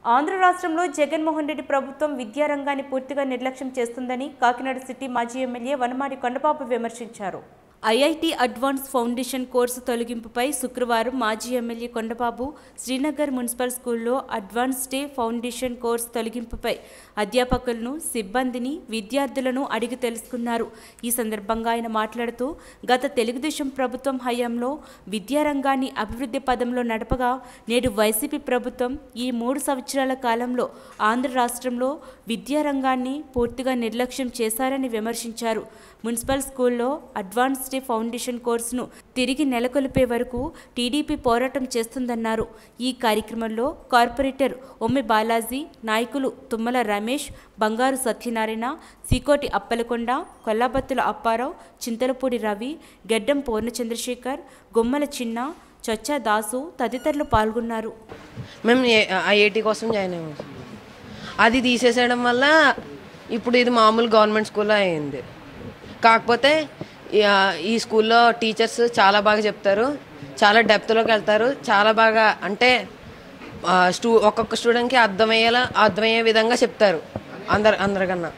ఆంధ్ర రాష్ట్రంలో జగన్మోహన్ రెడ్డి ప్రభుత్వం విద్యారంగాన్ని పూర్తిగా నిర్లక్ష్యం చేస్తుందని కాకినాడ సిటీ మాజీ ఎమ్మెల్యే వనమాడి కొండబాబు విమర్శించారు ఐఐటి అడ్వాన్స్ ఫౌండేషన్ కోర్సు తొలగింపుపై శుక్రవారం మాజీ ఎమ్మెల్యే కొండబాబు శ్రీనగర్ మున్సిపల్ స్కూల్లో అడ్వాన్స్ డే ఫౌండేషన్ కోర్సు తొలగింపుపై అధ్యాపకులను సిబ్బందిని విద్యార్థులను అడిగి తెలుసుకున్నారు ఈ సందర్భంగా ఆయన మాట్లాడుతూ గత తెలుగుదేశం ప్రభుత్వం హయాంలో విద్యారంగాన్ని అభివృద్ధి పదంలో నడపగా నేడు వైసీపీ ప్రభుత్వం ఈ మూడు సంవత్సరాల కాలంలో ఆంధ్ర రాష్ట్రంలో విద్యారంగాన్ని పూర్తిగా నిర్లక్ష్యం చేశారని విమర్శించారు మున్సిపల్ స్కూల్లో అడ్వాన్స్ డే ఫౌండేషన్ కోర్సును తిరిగి నెలకొల్పే వరకు టీడీపీ పోరాటం చేస్తుందన్నారు ఈ కార్యక్రమంలో కార్పొరేటర్ ఒమ్మి బాలాజీ నాయకులు తుమ్మల రమేష్ బంగారు సత్యనారాయణ సీకోటి అప్పలకొండ కొల్లాబత్తుల అప్పారావు చింతలపూడి రవి గెడ్డం పూర్ణచంద్రశేఖర్ గుమ్మల చిన్న చొచ్చా దాసు తదితరులు పాల్గొన్నారు మేము ఐఐటి కోసం జాయిన్ అయ్యాము అది తీసేసేయడం వల్ల ఇప్పుడు ఇది మామూలు గవర్నమెంట్ స్కూల్లో అయింది కాకపోతే ఈ- ఈ స్కూల్లో టీచర్స్ చాలా బాగా చెప్తారు చాలా డెప్త్లోకి వెళ్తారు చాలా బాగా అంటే ఆ, స్టూ ఒక్కొక్క స్టూడెంట్కి అర్థమయ్యేలా అర్థమయ్యే విధంగా చెప్తారు అందరు అందరికన్నా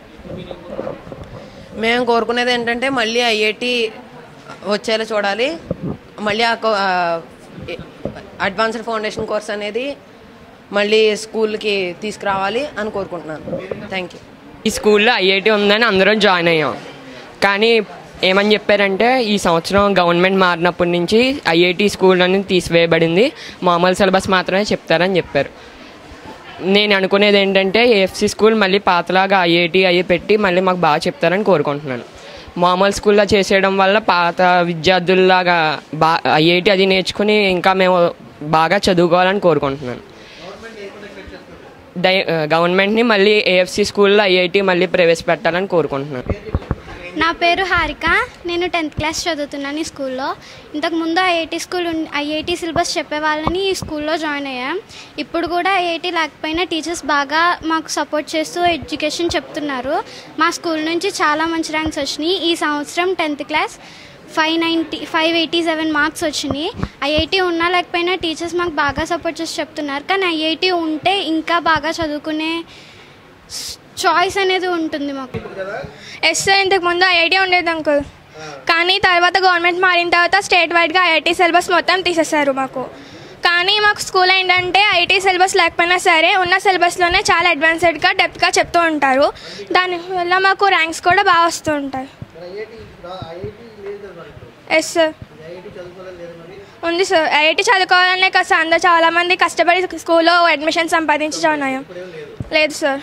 మేము కోరుకునేది ఏంటంటే మళ్ళీ ఐఐటి వచ్చేలా చూడాలి మళ్ళీ ఆ కో- ఆ, అడ్వాన్స్డ్ ఫౌండేషన్ కోర్స్ అనేది మళ్ళీ స్కూల్కి తీసుకురావాలి అని కోరుకుంటున్నాను థ్యాంక్ యూ ఈ స్కూల్లో ఐఐటి ఉందని అందరం జాయిన్ అయ్యాం కానీ ఏమని చెప్పారంటే ఈ సంవత్సరం గవర్నమెంట్ మారినప్పటి నుంచి ఐఐటి స్కూల్ అనేది తీసివేయబడింది మామూలు సిలబస్ మాత్రమే చెప్తారని చెప్పారు నేను అనుకునేది ఏంటంటే ఏఎఫ్సి స్కూల్ మళ్ళీ పాతలాగా ఐఐటి అయ్యి పెట్టి మళ్ళీ మాకు బాగా చెప్తారని కోరుకుంటున్నాను మామూలు స్కూల్లో చేసేయడం వల్ల పాత విద్యార్థుల్లాగా బా ఐఐటి అది నేర్చుకుని ఇంకా మేము బాగా చదువుకోవాలని కోరుకుంటున్నాను డై గవర్నమెంట్ని మళ్ళీ ఏఎఫ్సి స్కూల్లో ఐఐటి మళ్ళీ ప్రవేశపెట్టాలని కోరుకుంటున్నాను నా పేరు హారిక నేను టెన్త్ క్లాస్ చదువుతున్నాను ఈ స్కూల్లో ఇంతకు ముందు ఐఐటి స్కూల్ ఉన్- ఐఐటి సిలబస్ చెప్పే వాళ్ళని ఈ స్కూల్లో జాయిన్ అయ్యాం ఇప్పుడు కూడా ఐఐటి లేకపోయినా టీచర్స్ బాగా మాకు సపోర్ట్ చేస్తూ ఎడ్యుకేషన్ చెప్తున్నారు మా స్కూల్ నుంచి చాలా మంచి ర్యాంక్స్ వచ్చినాయి ఈ సంవత్సరం tenth class five ninety five eighty seven marks వచ్చినాయి ఐఐటి ఉన్నా లేకపోయినా టీచర్స్ మాకు బాగా సపోర్ట్ చేసి చెప్తున్నారు కానీ ఐఐటి ఉంటే ఇంకా బాగా చదువుకునే చాయిస్ అనేది ఉంటుంది మాకు ఎస్ సార్ ఇంతకు ముందు ఐఐటి ఉండేది అంకుల్ కానీ తర్వాత గవర్నమెంట్ మారిన తర్వాత స్టేట్ వైడ్గా ఐఐటి సిలబస్ మొత్తం తీసేశారు మాకు కానీ మాకు స్కూల్ ఏంటంటే ఐఐటి సిలబస్ లేకపోయినా సరే ఉన్న సిలబస్లోనే చాలా అడ్వాన్స్డ్గా డెప్త్గా చెప్తూ ఉంటారు దానివల్ల మాకు ర్యాంక్స్ కూడా బాగా వస్తూ ఉంటాయి ఎస్ సార్ ఉంది సార్ ఐఐటి చదువుకోవాలనే కదా సార్ అందరూ చాలామంది కష్టపడి స్కూల్లో అడ్మిషన్ సంపాదించి జాయిన్ అయ్యాం లేదు సార్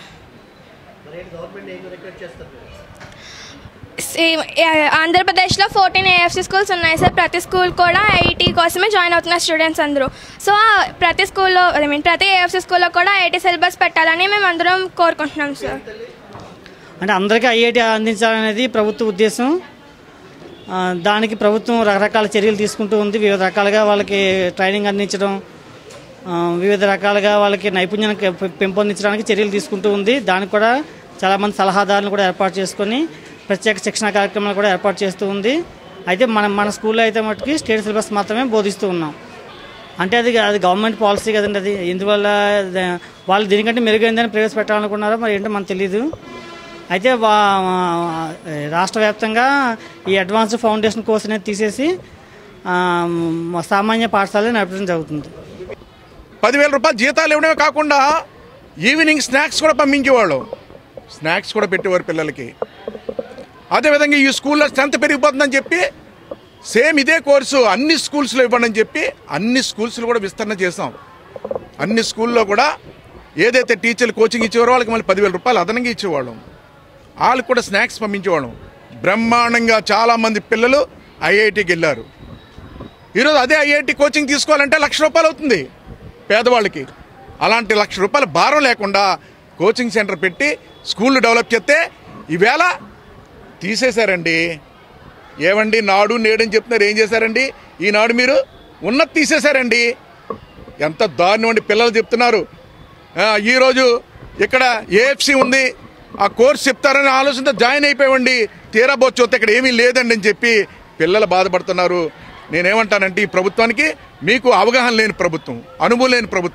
ఈ- ఆ- ఆంధ్రప్రదేశ్లో ఫోర్టీన్ ఏఎఫ్సి స్కూల్స్ ఉన్నాయి సార్ ప్రతి స్కూల్ కూడా ఐఐటి కోసమే జాయిన్ అవుతున్నారు స్టూడెంట్స్ అందరూ సో ఆ ప్రతి స్కూల్లో ఐ మీన్ ప్రతి ఏఎఫ్సి స్కూల్లో కూడా ఐఐటి సిలబస్ పెట్టాలని మేము అందరం కోరుకుంటున్నాం సార్ అంటే అందరికీ ఐఐటి అందించాలనేది ప్రభుత్వ ఉద్దేశం ఆ, దానికి ప్రభుత్వం రకరకాల చర్యలు తీసుకుంటూ ఉంది వివిధ రకాలుగా వాళ్ళకి ట్రైనింగ్ అందించడం ఆ, వివిధ రకాలుగా వాళ్ళకి నైపుణ్యాన్ని పె- పెంపొందించడానికి చర్యలు తీసుకుంటూ ఉంది దానికి కూడా చాలామంది సలహాదారులను కూడా ఏర్పాటు చేసుకొని ప్రత్యేక శిక్షణ కార్యక్రమాలు కూడా ఏర్పాటు చేస్తూ ఉంది అయితే మన మన స్కూల్లో అయితే మటుకి స్టేట్ సిలబస్ మాత్రమే బోధిస్తూ ఉన్నాం అంటే అది అది గవర్నమెంట్ పాలసీ కదండి అది ఎందువల్ల ద- వాళ్ళు దీనికంటే మెరుగైందని ప్రవేశపెట్టాలనుకున్నారో మరి ఏంటో మనకు తెలియదు అయితే వా రాష్ట్ర వ్యాప్తంగా ఈ అడ్వాన్స్డ్ ఫౌండేషన్ కోర్స్ అనేది తీసేసి ఆ, మ- సామాన్య పాఠశాలలో నడపడం జరుగుతుంది పదివేల రూపాయలు జీతాలు ఇవ్వడమే కాకుండా ఈవినింగ్ స్నాక్స్ కూడా పంపించేవాళ్ళు స్నాక్స్ కూడా పెట్టేవారు పిల్లలకి అదేవిధంగా ఈ స్కూల్లో స్ట్రెంత్ పెరిగిపోతుందని చెప్పి సేమ్ ఇదే కోర్సు అన్ని స్కూల్స్లో ఇవ్వండి అని చెప్పి అన్ని స్కూల్స్లో కూడా విస్తరణ చేసాం అన్ని స్కూల్లో కూడా ఏదైతే టీచర్లు కోచింగ్ ఇచ్చేవారో వాళ్ళకి మళ్ళీ పదివేల రూపాయలు అదనంగా ఇచ్చేవాళ్ళం వాళ్ళకి కూడా స్నాక్స్ పంపించేవాళ్ళం బ్రహ్మాండంగా చాలామంది పిల్లలు ఐఐటికి వెళ్ళారు ఈరోజు అదే ఐఐటి కోచింగ్ తీసుకోవాలంటే లక్ష రూపాయలు అవుతుంది పేదవాళ్ళకి అలాంటి లక్ష రూపాయల భారం లేకుండా కోచింగ్ సెంటర్ పెట్టి స్కూళ్ళు డెవలప్ చేస్తే ఈవేళ తీసేశారండి ఏమండి నాడు నేడని చెప్తున్నారు ఏం చేశారండి ఈనాడు మీరు ఉన్నది తీసేశారండి ఎంత దారుణం అండి పిల్లలు చెప్తున్నారు ఆ, ఈరోజు ఇక్కడ ఏఎఫ్సి ఉంది ఆ కోర్స్ చెప్తారని ఆలోచనతో జాయిన్ అయిపోయామండి తీరా బొచ్చొత్తే ఇక్కడ ఏమీ లేదండి అని చెప్పి పిల్లలు బాధపడుతున్నారు నేనేమంటానంటే ఈ ప్రభుత్వానికి మీకు అవగాహన లేని ప్రభుత్వం అనుభవం లేని ప్రభుత్వం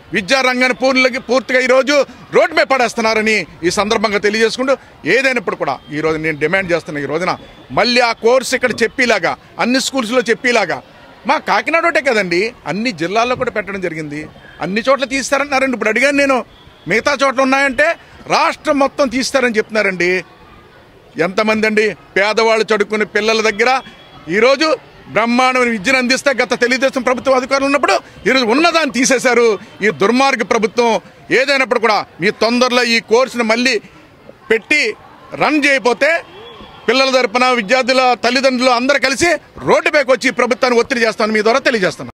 విద్యారంగాన్ని పూర్తిగా పూర్తిగా ఈరోజు రోడ్డు మీద పడేస్తున్నారని ఈ సందర్భంగా తెలియజేసుకుంటూ ఏదైనప్పుడు కూడా ఈరోజు నేను డిమాండ్ చేస్తున్నా ఈ రోజున మళ్ళీ ఆ కోర్సు ఇక్కడ చెప్పేలాగా అన్ని స్కూల్స్లో చెప్పేలాగా మా కాకినాడ ఒకటే కదండి అన్ని జిల్లాల్లో కూడా పెట్టడం జరిగింది అన్ని చోట్ల తీస్తారన్నారండి ఇప్పుడు అడిగాను నేను మిగతా చోట్ల ఉన్నాయంటే రాష్ట్రం మొత్తం తీస్తారని చెప్తున్నారండి ఎంతమంది అండి పేదవాళ్ళు చదువుకునే పిల్లల దగ్గర ఈరోజు బ్రహ్మాండమైన విద్యను అందిస్తే గత తెలుగుదేశం ప్రభుత్వం అధికారులు ఉన్నప్పుడు ఈరోజు ఉన్నదాన్ని తీసేశారు ఈ దుర్మార్గ ప్రభుత్వం ఏదైనప్పుడు కూడా మీ తొందరలో ఈ కోర్సును మళ్ళీ పెట్టి రన్ చేయకపోతే పిల్లల తరపున విద్యార్థుల తల్లిదండ్రులు అందరూ కలిసి రోడ్డుపైకి వచ్చి ప్రభుత్వాన్ని ఒత్తిడి చేస్తాను మీ ద్వారా తెలియజేస్తాను